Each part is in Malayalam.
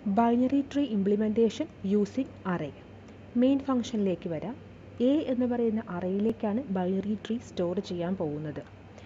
binary tree implementation using array main ഫംഗ്ഷനിലേക്ക് വരാം എ എന്ന് പറയുന്ന അറേയിലേക്കാണ് ബൈനറി ട്രീ സ്റ്റോർ ചെയ്യാൻ പോകുന്നത്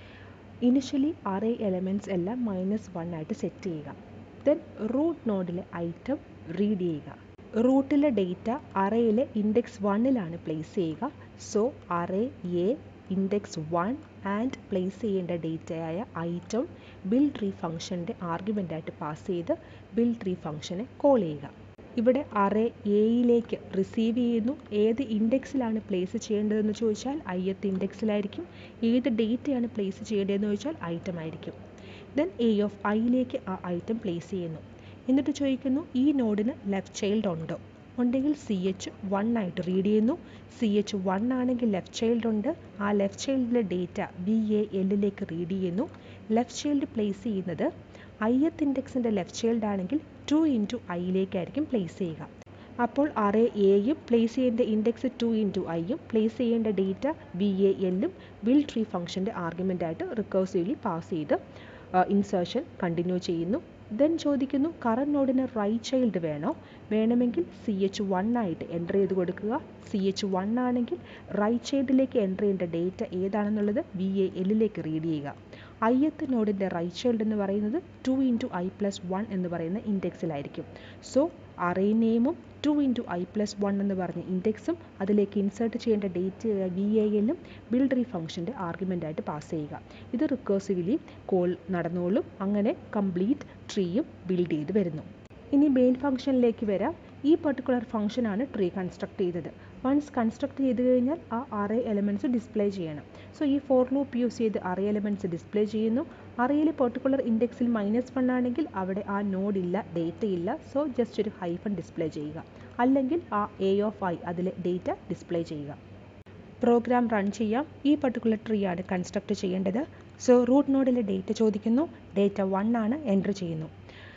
ഇനിഷ്യലി അറേ എലമെൻറ്റ്സ് എല്ലാം മൈനസ് വൺ ആയിട്ട് സെറ്റ് ചെയ്യുക ദെൻ റൂട്ട് നോഡിലെ ഐറ്റം റീഡ് ചെയ്യുക റൂട്ടിലെ ഡേറ്റ അറേയിലെ ഇൻഡെക്സ് വണ്ണിലാണ് പ്ലേസ് ചെയ്യുക so array A index one and place ചെയ്യേണ്ട ഡേറ്റയായ ഐറ്റം ബിൽ ട്രീ ഫംഗ്ഷൻ്റെ ആർഗ്യുമെൻ്റായിട്ട് പാസ് ചെയ്ത് ബിൽ ട്രീ ഫംഗ്ഷനെ കോൾ ചെയ്യുക ഇവിടെ അറേ എയിലേക്ക് റിസീവ് ചെയ്യുന്നു ഏത് ഇൻഡെക്സിലാണ് പ്ലേസ് ചെയ്യേണ്ടതെന്ന് ചോദിച്ചാൽ ഐയത്ത് ഇൻഡെക്സിലായിരിക്കും ഏത് ഡേറ്റയാണ് പ്ലേസ് ചെയ്യേണ്ടതെന്ന് ചോദിച്ചാൽ ഐറ്റം ആയിരിക്കും ദെൻ എ ഓഫ് ഐയിലേക്ക് ആ ഐറ്റം പ്ലേസ് ചെയ്യുന്നു എന്നിട്ട് ചോദിക്കുന്നു ഈ നോഡിന് ലെഫ്റ്റ് ചൈൽഡ് ഉണ്ടോ ഉണ്ടെങ്കിൽ സി എച്ച് വൺ ആയിട്ട് റീഡ് ചെയ്യുന്നു സി എച്ച് വൺ ആണെങ്കിൽ ലെഫ്റ്റ് ചൈൽഡ് ഉണ്ട് ആ ലെഫ്റ്റ് ചൈൽഡിലെ ഡേറ്റ ബി എ എല്ലിലേക്ക് റീഡ് ചെയ്യുന്നു ലെഫ്റ്റ് ചൈൽഡ് പ്ലേസ് ചെയ്യുന്നത് ഐയത്ത് ഇൻഡെക്സിൻ്റെ ലെഫ്റ്റ് ചൈൽഡ് ആണെങ്കിൽ ടു ഇൻറ്റു ഐയിലേക്കായിരിക്കും പ്ലേസ് ചെയ്യുക അപ്പോൾ അറേ എയും പ്ലേസ് ചെയ്യേണ്ട ഇൻഡെക്സ് ടു ഇൻറ്റു ഐയും പ്ലേസ് ചെയ്യേണ്ട ഡേറ്റ ബി എ എല്ലും ബിൽ ട്രീ ഫംഗ്ഷൻ്റെ ആർഗ്യുമെൻ്റായിട്ട് റിക്കേഴ്സീവ്ലി പാസ് ചെയ്ത് ഇൻസേർഷൻ കണ്ടിന്യൂ ചെയ്യുന്നു ദെൻ ചോദിക്കുന്നു കറണ്ട് നോഡിന് റൈറ്റ് ചൈൽഡ് വേണോ വേണമെങ്കിൽ സി എച്ച് വൺ ആയിട്ട് എൻ്റർ ചെയ്ത് കൊടുക്കുക സി എച്ച് വൺ ആണെങ്കിൽ റൈറ്റ് ചൈൽഡിലേക്ക് എൻ്റർ ചെയ്യേണ്ട ഡേറ്റ ഏതാണെന്നുള്ളത് വി എ എല്ലിലേക്ക് റീഡ് ചെയ്യുക ഐയത്ത് നോഡിൻ്റെ റൈറ്റ് ചൈൽഡ് എന്ന് പറയുന്നത് two into I plus one എന്ന് പറയുന്ന ഇൻഡെക്സിലായിരിക്കും സോ അറേ നെയിമും two into I plus one എന്ന് പറഞ്ഞ ഇൻഡെക്സും അതിലേക്ക് ഇൻസേർട്ട് ചെയ്യേണ്ട ഡേറ്റ് വി എ എല്ലും ബിൽഡറി ഫംഗ്ഷൻ്റെ ആർഗ്യുമെൻ്റായിട്ട് പാസ് ചെയ്യുക ഇത് റിക്കേഴ്സീവ്ലി കോൾ നടന്നോളും അങ്ങനെ കംപ്ലീറ്റ് ട്രീയും ബിൽഡ് ചെയ്ത് വരുന്നു ഇനി മെയിൻ ഫംഗ്ഷനിലേക്ക് വരാം ഈ പർട്ടിക്കുലർ ഫംഗ്ഷനാണ് ട്രീ കൺസ്ട്രക്ട് ചെയ്തത് വൺസ് കൺസ്ട്രക്ട് ചെയ്ത് കഴിഞ്ഞാൽ ആ അറേ എലമെൻറ്റ്സ് ഡിസ്പ്ലേ ചെയ്യണം സോ ഈ ഫോർ ലൂപ്പ് യൂസ് ചെയ്ത് അറേ എലമെൻറ്റ്സ് ഡിസ്പ്ലേ ചെയ്യുന്നു അറേയിൽ പെർട്ടിക്കുലർ ഇൻഡെക്സിൽ മൈനസ് വൺ ആണെങ്കിൽ അവിടെ ആ നോഡ് ഇല്ല ഡേറ്റ ഇല്ല സോ ജസ്റ്റ് ഒരു ഹൈഫൺ ഡിസ്പ്ലേ ചെയ്യുക അല്ലെങ്കിൽ ആ എ ഓഫ് ഐ അതിലെ ഡേറ്റ ഡിസ്പ്ലേ ചെയ്യുക പ്രോഗ്രാം റൺ ചെയ്യാം ഈ പർട്ടിക്കുലർ ട്രീ ആണ് കൺസ്ട്രക്ട് ചെയ്യേണ്ടത് സോ റൂട്ട് നോഡിലെ ഡേറ്റ ചോദിക്കുന്നു ഡേറ്റ വൺ ആണ് എൻ്റർ ചെയ്യുന്നു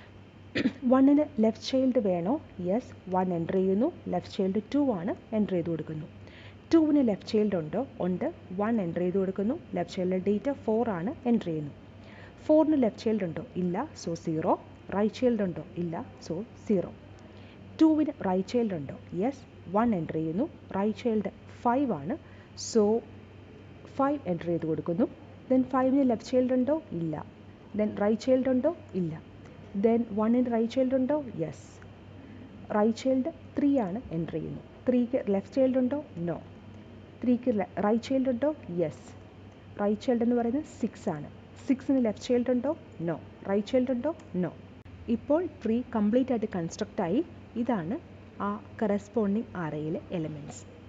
വണ്ണിന് ലെഫ്റ്റ് ചൈൽഡ് വേണോ യെസ് വൺ എൻ്റർ ചെയ്യുന്നു ലെഫ്റ്റ് ചൈൽഡ് ടു ആണ് എൻ്റർ ചെയ്ത് കൊടുക്കുന്നു ടുവിന് ലെഫ്റ്റ് ചൈൽഡ് ഉണ്ടോ ഉണ്ട് വൺ എൻ്റർ ചെയ്ത് കൊടുക്കുന്നു ലെഫ്റ്റ് ചൈൽഡ് ഡേറ്റ ഫോർ ആണ് എൻ്റർ ചെയ്യുന്നു ഫോറിന് ലെഫ്റ്റ് ചൈൽഡ് ഉണ്ടോ ഇല്ല സോ സീറോ റൈറ്റ് ചൈൽഡ് ഉണ്ടോ ഇല്ല സോ സീറോ ടുവിന് റൈറ്റ് ചൈൽഡ് ഉണ്ടോ യെസ് വൺ എൻ്റർ ചെയ്യുന്നു റൈറ്റ് ചൈൽഡ് ഫൈവ് ആണ് സോ ഫൈവ് എൻ്റർ ചെയ്ത് കൊടുക്കുന്നു ദെൻ ഫൈവിന് ലെഫ്റ്റ് ചൈൽഡ് ഉണ്ടോ ഇല്ല ദെൻ റൈറ്റ് ചൈൽഡ് ഉണ്ടോ ഇല്ല ദെൻ വണ്ണിന് റൈറ്റ് ചൈൽഡ് ഉണ്ടോ യെസ് റൈറ്റ് ചൈൽഡ് ത്രീ ആണ് എൻ്റർ ചെയ്യുന്നു ത്രീക്ക് ലെഫ്റ്റ് ചൈൽഡ് ഉണ്ടോ നോ ത്രീക്ക് റൈറ്റ് ചൈൽഡ് ഉണ്ടോ യെസ് റൈറ്റ് ചൈൽഡ് എന്ന് പറയുന്നത് സിക്സ് ആണ് സിക്സിന് ലെഫ്റ്റ് ചൈൽഡ് ഉണ്ടോ നോ റൈറ്റ് ചൈൽഡ് ഉണ്ടോ നോ ഇപ്പോൾ ട്രീ കംപ്ലീറ്റ് ആയിട്ട് കൺസ്ട്രക്റ്റ് ആയി ഇതാണ് ആ കറസ്പോണ്ടിങ് അറയിലെ എലമെൻറ്റ്സ്